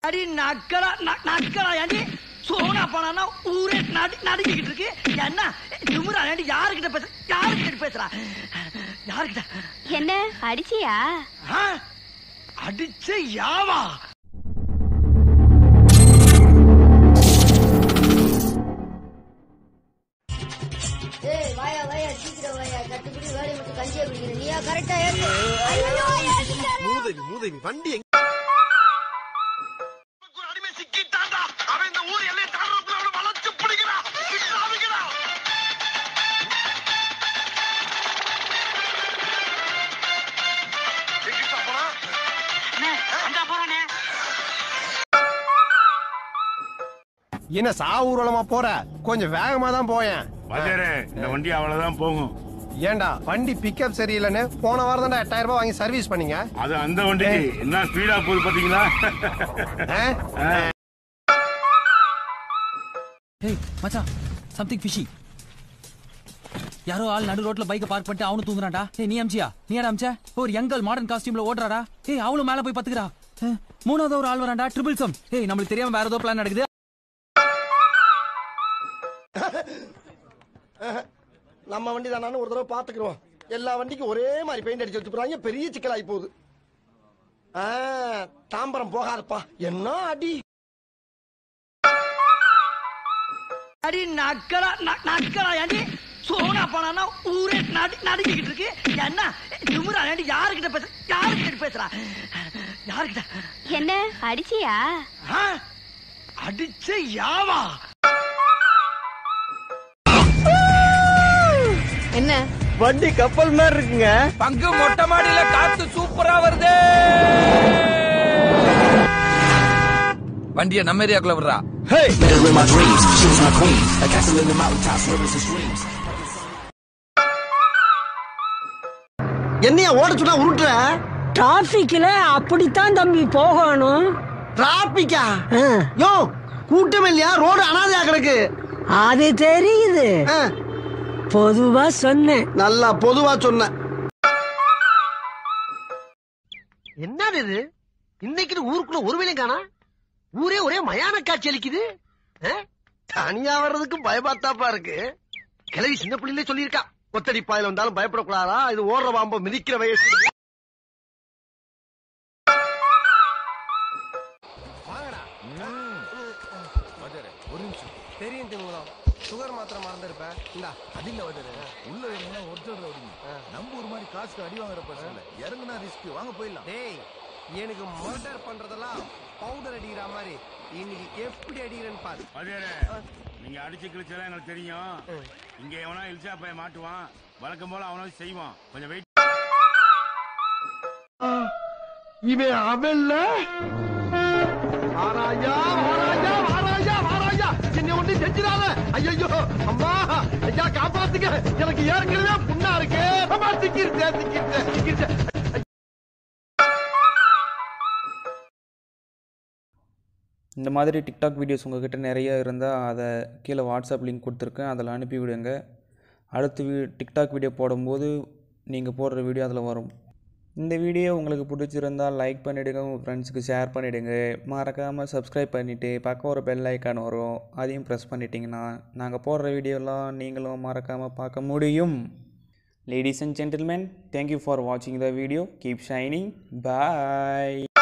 அடி நக்கலா ந- நக்கலா ஏண்டி சோனா போனா ஊரே நடு நடுங்கிக்கிட்டு இருக்கு என்ன திமுறா ஏண்டி யாருக்கிட்ட பேச யாருக்கிட்ட பேசுறா யாருக்கிட்ட என்ன அடிச்சியா ஆ? அடிச்ச யாவா ஏய் வாயா வாயா சீக்கிரம் வாயா கட்டுப்படி வேலையை மட்டும் கஞ்சியை குடிக்கணும் நீயா கரெக்டா ஏத்து ஐயோ மூதேவி மூதேவி வண்டி எங்க ஒரு அடிமை சிக்கிட்டான்டா அவன் இந்த ஊர் எல்லையை தாண்டறதுக்குள்ள அவனை வளைச்சு பிடிக்கிறான் விட்டுறாதீங்கடா. எங்கிட்ட போறான்? என்ன சா ஊர்வலமா போற கொஞ்சம் வேகமா தான் போயேன் வாத்தியாரே இந்த வண்டி அவ்வளவுதான் போகும் ஏன்டா வண்டி பிக்கப் சரியில்லைன்னு போன வாரம் தான் எட்டாயிரம் ரூபாய் வாங்கி சர்வீஸ் பண்ணீங்க அது அந்த வண்டிக்கு என்ன ஸ்பீடா போகுது பாத்தீங்களா ஆ? ஏய் மச்சான் சம்திங் ஃபிஷி யாரோ ஆள் நடு ரோட்ல பைக்கை பார்க் பண்ணிட்டு அவனு தூங்குறான்டா ஏய் நீ அமிச்சியா நீ யாரா அமிச்ச ஒரு யங்கல் மாடர்ன் காஸ்டியூம்ல ஓடுறாடா ஏய் அவளும் மேல போய் பத்துக்கிறா அஹ், மூணாவது ஒரு ஆள் வரான்டா ட்ரிபிள் சம் ஏய் நம்மளுக்கு தெரியாம வேற ஏதோ பிளான் நடக்குது நம்ம வண்டி தானு ஒரு தடவை பாத்துக்கிறோம் எல்லா வண்டிக்கும் ஒரே மாதிரி பெயிண்ட் அடிச்சு வச்சுறாங்க பெரிய சிக்கலாகி போகுது ஆ, தாம்பரம் போகாதப்பா என்ன அடி அடி நக்கலா ந- நக்கலா ஏண்டி சோனா போனா ஊரே நடு நடுங்கிக்கிட்டு இருக்கு என்ன திமுறா ஏண்டி யாருக்கிட்ட பேச யாருக்கிட்ட பேசுறா யாருக்கிட்ட என்ன அடிச்சியா ஆ? அடிச்ச யாவா என்ன வண்டி கப்பல் மாதிரி இருக்குங்க பங்கு மொட்டை மாடியில காத்து சூப்பரா வருது வண்டிய நம்ம ஏரியாக்குள்ள விடுறா என்னையா ஓட சொன்னா உருட்டுற டிராபிக்ல அப்படித்தான் தம்பி போகணும் டிராபிக்கா ஆ, யோ கூட்டம் இல்லையா ரோடு அனாதையா கிடக்கு அது தெரியுது ஆ, பொதுவா சொன்னேன் நல்லா பொதுவா சொன்ன என்னது இது இன்னைக்கு ஊருக்குள்ள ஒரு வேலையும் காணா ஊரே ஒரே மயான காட்சி அளிக்குது ஆ? தனியா வர்றதுக்கு பயபாத்தாப்பா இருக்கு கிளவி சின்ன பிள்ளைங்களே சொல்லியிருக்கா கொத்தடி பாயில வந்தாலும் பயப்படக்கூடாதா இது ஓடுற பாம்ப மிதிக்கிற வயசு தெரியும் திமுகம் சுகர் மாத்திரை மறந்துருப்பேன் இந்தா அதில்ல வதரு உள்ள இறங்கினா ஒரிஜினல் ரவுடிங்க நம்ம ஒரு மாதிரி காசுக்கு அடி வாங்குற பசங்க இறங்குனா ரிஸ்க் வாங்க போயிடலாம் டேய் எனக்கு மர்டர் பண்றதெல்லாம் பவுடர் அடிக்கிற மாதிரி இன்னைக்கு எப்படி அடிக்கிறேன்னு பாரு வாத்தியாரே நீங்க அடிச்சு கிழிச்சதெல்லாம் எனக்கு தெரியும் இங்க எவனா இல்சா பையன் மாட்டுவான் வழக்கம் போல அவனும் செய்வான் கொஞ்சம் வெயிட் இவன் அவன்ல ஆராயா ஆராயா ஆராயா ஆராயா என்னை ஒண்ணு செஞ்சிடாத ஐயோ அம்மா ஐயா காப்பாத்துங்க எனக்கு ஏற்கனவே புண்ணா இருக்கு அம்மா சிக்கிருச்சேன் சிக்கிருச்சேன் சிக்கிருச்சேன் இந்த மாதிரி டிக்டாக் வீடியோஸ் உங்ககிட்ட நிறைய இருந்தால் அதை கீழே வாட்ஸ்அப் லிங்க் கொடுத்துருக்கேன் அதில் அனுப்பி விடுங்க அடுத்து வீ டிக்டாக் வீடியோ போடும்போது நீங்கள் போடுற வீடியோ அதில் வரும் இந்த வீடியோ உங்களுக்கு பிடிச்சிருந்தால் லைக் பண்ணிவிடுங்க உங்கள் ஃப்ரெண்ட்ஸுக்கு ஷேர் பண்ணிவிடுங்க மறக்காமல் சப்ஸ்கிரைப் பண்ணிவிட்டு பக்கம் ஒரு பெல் ஐக்கான் வரும் அதையும் ப்ரெஸ் பண்ணிட்டீங்கன்னா நாங்கள் போடுற வீடியோலாம் நீங்களும் மறக்காமல் பார்க்க முடியும் ladies and gentleman thank you for வாட்சிங் the video keep shining bye